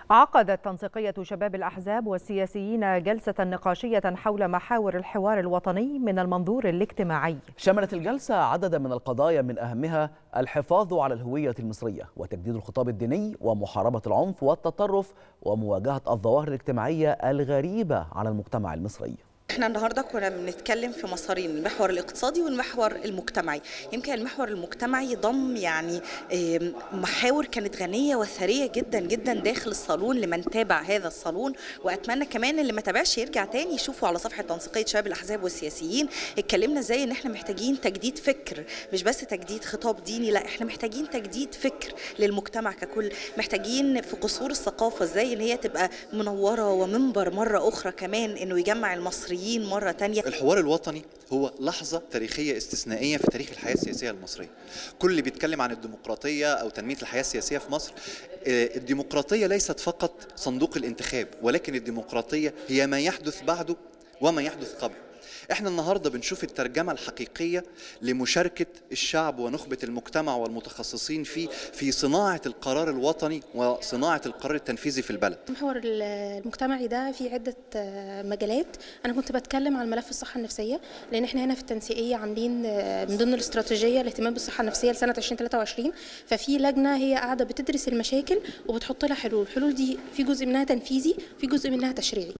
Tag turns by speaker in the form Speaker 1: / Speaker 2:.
Speaker 1: عقدت تنسيقية شباب الأحزاب والسياسيين جلسة نقاشية حول محاور الحوار الوطني من المنظور الاجتماعي
Speaker 2: شملت الجلسة عددا من القضايا من أهمها الحفاظ على الهوية المصرية وتجديد الخطاب الديني ومحاربة العنف والتطرف ومواجهة الظواهر الاجتماعية الغريبة على المجتمع المصري
Speaker 3: احنا النهارده كنا بنتكلم في مسارين المحور الاقتصادي والمحور المجتمعي يمكن المحور المجتمعي ضم يعني محاور كانت غنيه وثريه جدا جدا داخل الصالون لمن تابع هذا الصالون واتمنى كمان اللي ما تابعش يرجع تاني يشوفوا على صفحه تنسيقيه شباب الاحزاب والسياسيين اتكلمنا ازاي ان احنا محتاجين تجديد فكر مش بس تجديد خطاب ديني لا احنا محتاجين تجديد فكر للمجتمع ككل محتاجين في قصور الثقافه ازاي ان هي تبقى منوره ومنبر مره اخرى كمان انه يجمع المصريين المصريين مرة تانية
Speaker 4: الحوار الوطني هو لحظة تاريخية استثنائية في تاريخ الحياة السياسية المصرية كل اللي بيتكلم عن الديمقراطية أو تنمية الحياة السياسية في مصر الديمقراطية ليست فقط صندوق الانتخاب ولكن الديمقراطية هي ما يحدث بعده وما يحدث قبل احنا النهارده بنشوف الترجمه الحقيقيه لمشاركه الشعب ونخبه المجتمع والمتخصصين فيه في صناعه القرار الوطني وصناعه القرار التنفيذي في البلد.
Speaker 5: المحور المجتمعي ده في عده مجالات، انا كنت بتكلم عن ملف الصحه النفسيه لان احنا هنا في التنسيقيه عاملين من ضمن الاستراتيجيه الاهتمام بالصحه النفسيه لسنه 2023 ففي لجنه هي قاعده بتدرس المشاكل وبتحط لها حلول، الحلول دي في جزء منها تنفيذي، في جزء منها تشريعي.